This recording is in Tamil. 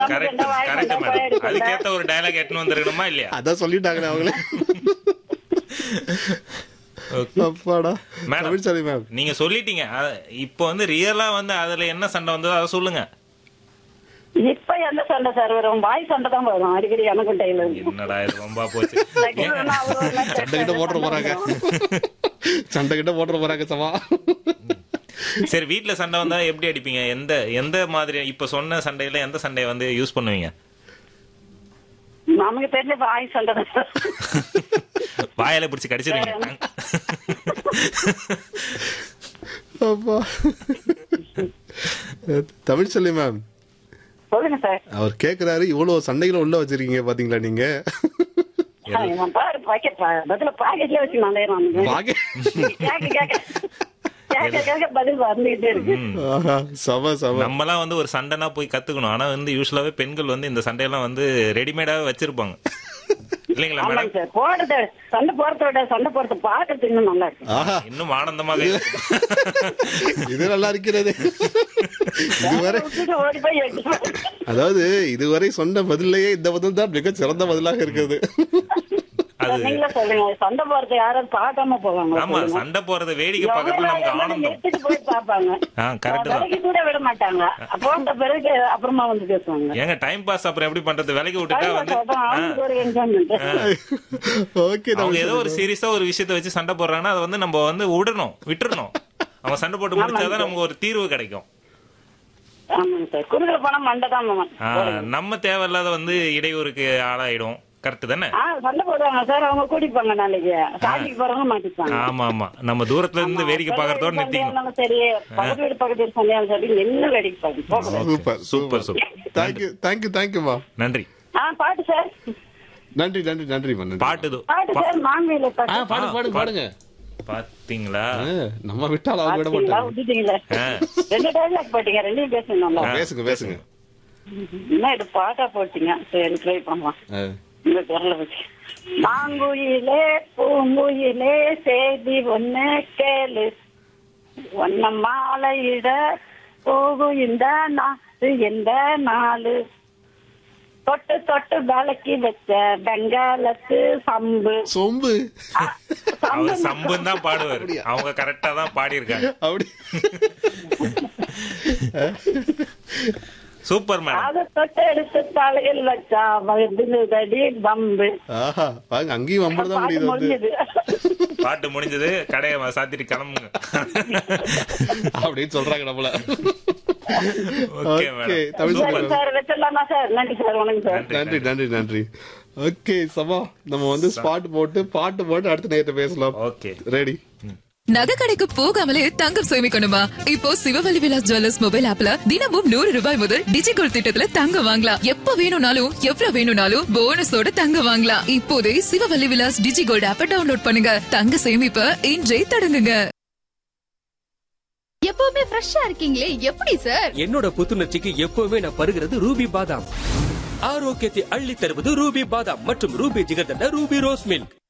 கரெக்ட் சண்டை, வாய் கரெக்ட் சண்டை, மேடம் கோழி சண்டை. அதுக்கேத்த ஒரு டயலாக் எட்டுன்னு வந்துருக்கணுமா இல்லையா அதான் சொல்லிட்டாங்களே அவங்களே Okay. அப்பாடா மேடம். தமிழ்ச்சாரி மேம் நீங்க சொல்லிட்டீங்க அ- இப்போ வந்து ரியலா வந்து அதுல என்ன சண்டை வந்ததோ அதை சொல்லுங்க இப்ப எந்த சண்டை சார் வரும் வாய் சண்டை தான் வரும் அடிக்கடி எனக்கும் டெய்லர் என்னடா இது ரொம்ப போச்சு சண்டை கிட்ட போட்டுற போறாங்க சண்டை கிட்ட போட்டுற போறாங்க சமா சரி வீட்ல சண்டை வந்தா எப்படி அடிப்பீங்க எந்த எந்த மாதிரி இப்ப சொன்ன சண்டையில எந்த சண்டையை வந்து யூஸ் பண்ணுவீங்க நமக்கு தெரிஞ்ச வாய் சண்டை தான் சார் வாயில பிடிச்சி கடிச்சிருவீங்க அப்பா தமிழ்ச்செல்வி மேம் சொல்லுங்க சார் அவர் கேக்குறாரு இவ்வளவு சண்டைகளை உள்ள வச்சிருக்கீங்க பாத்தீங்களா நீங்க ஆ, இவன் பாரு பாக்கெட் பதில பாக்கெட்ல வச்சு நான் பாக்க கேட்க கேட்க கேட்க கேட்க பதில் வந்துகிட்டே இருக்கு ஆஹா, சம சம நம்மலாம் வந்து ஒரு சண்டைனா போய் கத்துக்கணும் ஆனா வந்து யூஸ்வலாவே பெண்கள் வந்து இந்த சண்டையெல்லாம் வந்து ரெடிமேடாவே வச்சிருப்பாங்க இல்லைங்களா ஆமாங்க மேடம் சார் போடுறது சண்டை போறத விட சண்டை போறது பாக்குறது இன்னும் நல்லா இருக்கு ஆஹா இன்னும் ஆனந்தமாக இருக்கும். இது நல்லா இருக்கிறது இதுவரை விட்டுட்டு ஓடி போய் எடுத்து அதாவது இதுவரை சொன்ன பதிலையே இந்த பதில் தான் மிக சிறந்த பதிலாக இருக்குது அது நீங்களே சொல்லுங்க சண்டை போறது யாரும் பார்க்காம போவாங்க ஆமா சண்டை போறத வேடிக்கை பார்க்கறது நமக்கு ஆனந்தம் எடுத்துட்டு போய் பார்ப்பாங்க ஆ கரெக்ட் தான் விலைக்கு கூட விட மாட்டாங்க போட்ட பிறகு அப்புறமா வந்து பேசுவாங்க ஏங்க டைம் பாஸ் அப்புறம் எப்படி பண்றது விலைக்கு விட்டுட்டா வந்து அதான் அவங்களுக்கு ஒரு என்ஜாய்மெண்ட் ஓகே அவங்க ஏதோ ஒரு சீரியஸா ஒரு விஷயத்த வச்சு சண்டை போடுறாங்கன்னா அதை வந்து நம்ம வந்து விடணும் விட்டுறணும் அவன் சண்டை போட்டு முடிச்சாதான் நமக்கு ஒரு தீர்வு கிடைக்கும் ஆமாங்க சார் குறுகல போனா மண்டை தான் மாமன் ஆ, நம்ம தேவையில்லாத வந்து இடையூறுக்கு ஆளாயிடும் கரெக்ட் தானே ஆ சண்டை போடுவாங்க சார் அவங்க கூட்டிப்பாங்க நாளைக்கு சாமிக்கு போறவங்க மாட்டிப்பாங்க ஆமா ஆமா நம்ம தூரத்துல இருந்து வேடிக்கை பாக்குறதோட நிறுத்திக்கணும் இருந்தாலும் சரி பக்கத்து வீடு பக்கத்து வீடு சண்டையாலும் சரி நின்று வேடிக்கை பார்க்கணும் போகக்கூடாது. Super super super thank you thank you தேங்க்யூமா நன்றி ஆ பாட்டு சார் நன்றி நன்றி நன்றிமா நன்றி பாட்டு தோ- பாட்டு பா- சார் மாங்கையில ஆ பாட்டு பாடுங்க பாடுங்க பாடுங்க பாத்தீங்களா ஆ, நம்ம விட்டால் அவங்க விட பாத்தீங்களா, மாட்டாங்க விட்டுட்டீங்களே ஆ. ரெண்டு டைலாக் போட்டீங்க ரெண்டையும் பேசணும்ல பேசுங்க பேசுங்க என்ன இது பாட்டா போட்டீங்க சரி ட்ரை பண்ணலாம் ஆ. இந்த குரலை வச்சு மாங்குயிலே பூங்குயிலே செய்தி ஒண்ணு கேளு ஒன்ன மாலையிட போகும் இந்த நாடு எந்த நாளு தொட்டு தொட்டு விளக்கி வச்ச பெங்காலத்து சம்பு சொம்பு ஆ, சம்பு அவர் சம்புன்னு தான் பாடுவார் அவங்க கரெக்டா தான் பாடியிருக்காங்க அப்படி சூப்பர் மேடம் அதை தொட்டு எடுத்து தலையில் வச்சா வகுதுதடி பம்பு ஆஹா பாருங்க அங்கேயும் வம்பு தான் பாட்டு முடியுது வந்து முடிஞ்சது பாட்டு முடிஞ்சது கடையை சாத்திட்டு கிளம்புங்க அப்படின்னு சொல்றாங்க நம்மள okay okay madam Tamil super சொல்லுங்க. சார் வச்சிடலாமா சார் நன்றி சார் வணக்கம் சார் நன்றி நன்றி நன்றி ஓகே சபா நம்ம வந்து ஸ்பாட் போட்டு பாட்டு போட்டு அடுத்த நேரத்தை பேசலாம் ஓகே ரெடி நகை கடைக்கு போகாமலே தங்கம் சேமிக்கணுமா இப்போ சிவவல்லி விலாஸ் ஜுவல்லர்ஸ் மொபைல் ஆப்ல தினமும் நூறு ரூபாய் முதல் டிஜிகோல் திட்டத்துல தங்கம் வாங்கலாம் எப்ப வேணும்னாலும் எவ்வளவு வேணும்னாலும் போனஸோட தங்கம் வாங்கலாம் இப்போதே சிவவல்லி விலாஸ் டிஜிகோல்ட் ஆப்ப டவுன்லோட் பண்ணுங்க தங்க சேமிப்ப இன்றே தொடங்குங்க எப்பவுமே ஃப்ரெஷ்ஷா இருக்கீங்களே எப்படி சார் என்னோட புத்துணர்ச்சிக்கு எப்பவுமே நான் பருகிறது ரூபி பாதாம் ஆரோக்கியத்தை அள்ளி தருவது ரூபி பாதாம் மற்றும் ruby jigarthanda ruby rose milk